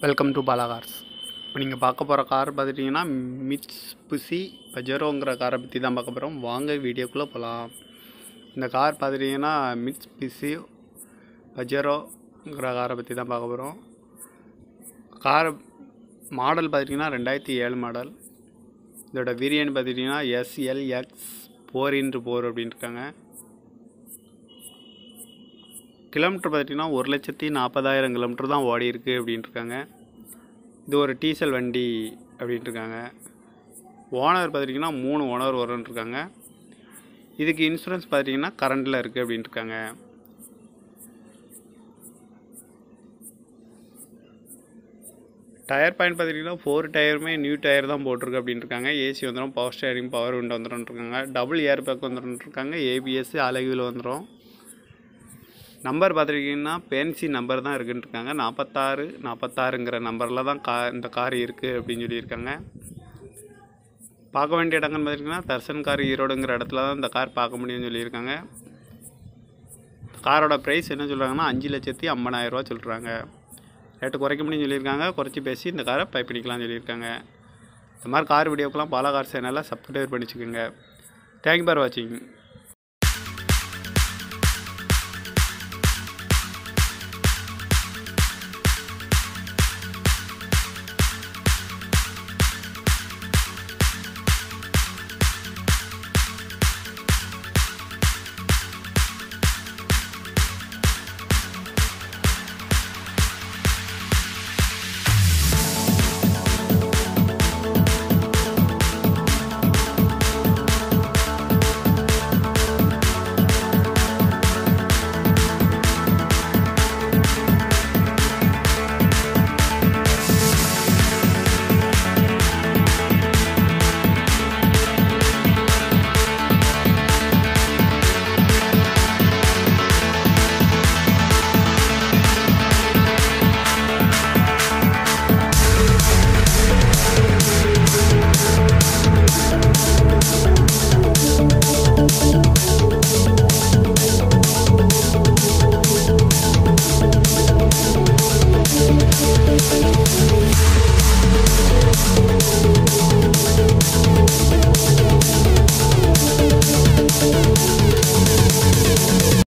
welcome to Bala cars இப்போ நீங்கள் பார்க்க போகிற கார் பார்த்துட்டிங்கன்னா மிட்ஸ் புசி பஜரோங்கிற காரை பற்றி தான் பார்க்க போகிறோம் வாங்க வீடியோக்குள்ளே போகலாம் இந்த கார் பார்த்துட்டிங்கன்னா மிட்ஸ் பிசி பஜரோங்கிற காரை பற்றி தான் பார்க்க போகிறோம் கார் மாடல் பார்த்துட்டிங்கன்னா ரெண்டாயிரத்தி ஏழு மாடல் இதோட வேரியன்ட் பார்த்துட்டிங்கன்னா எஸ்எல்எக்ஸ் ஃபோர் இன்ட்டு ஃபோர் அப்படின்னு இருக்காங்க கிலோமீட்டர் பார்த்திங்கன்னா ஒரு லட்சத்தி நாற்பதாயிரம் கிலோமீட்டர் தான் ஓடி இருக்குது அப்படின்ட்டு இருக்காங்க இது ஒரு டீசல் வண்டி அப்படின்ட்டு இருக்காங்க ஓனர் பார்த்திங்கன்னா மூணு ஓனர் வரும்னு இருக்காங்க இதுக்கு இன்சூரன்ஸ் பார்த்திங்கன்னா கரண்டில் இருக்குது அப்படின்ட்டு இருக்காங்க டயர் பாயிண்ட் பார்த்திங்கன்னா ஃபோர் டயருமே நியூ டயர் தான் போட்டிருக்கு அப்படின்ட்டு இருக்காங்க ஏசி வந்துடும் பவர் ஸ்டேரிங் பவர் விண்டோ வந்துடும் இருக்காங்க டபுள் ஏர் பேக் வந்துடும் இருக்காங்க ஏபிஎஸ் அழகுவில் வந்துடும் நம்பர் பார்த்துருக்கீங்கன்னா பேன்சி நம்பர் தான் இருக்குன்னு இருக்காங்க நாற்பத்தாறு நாற்பத்தாறுங்கிற நம்பரில் தான் கா இந்த கார் இருக்குது அப்படின்னு சொல்லியிருக்காங்க பார்க்க வேண்டிய இடங்கள்னு பார்த்திங்கன்னா தர்சன் கார் ஈரோடுங்கிற இடத்துல தான் இந்த கார் பார்க்க முடியும்னு சொல்லியிருக்காங்க காரோட ப்ரைஸ் என்ன சொல்கிறாங்கன்னா அஞ்சு லட்சத்தி ஐம்பதாயிரரூவா சொல்கிறாங்க ரேட்டு குறைக்க முடியும்னு சொல்லியிருக்காங்க குறைச்சி பேசி இந்த காரை பை பண்ணிக்கலாம்னு சொல்லியிருக்காங்க இந்த மாதிரி கார் வீடியோக்கெலாம் பாலா கார் சேனலில் சப்ஸ்கிரைப் பண்ணிச்சுக்கோங்க தேங்க்யூ ஃபார் வாட்சிங்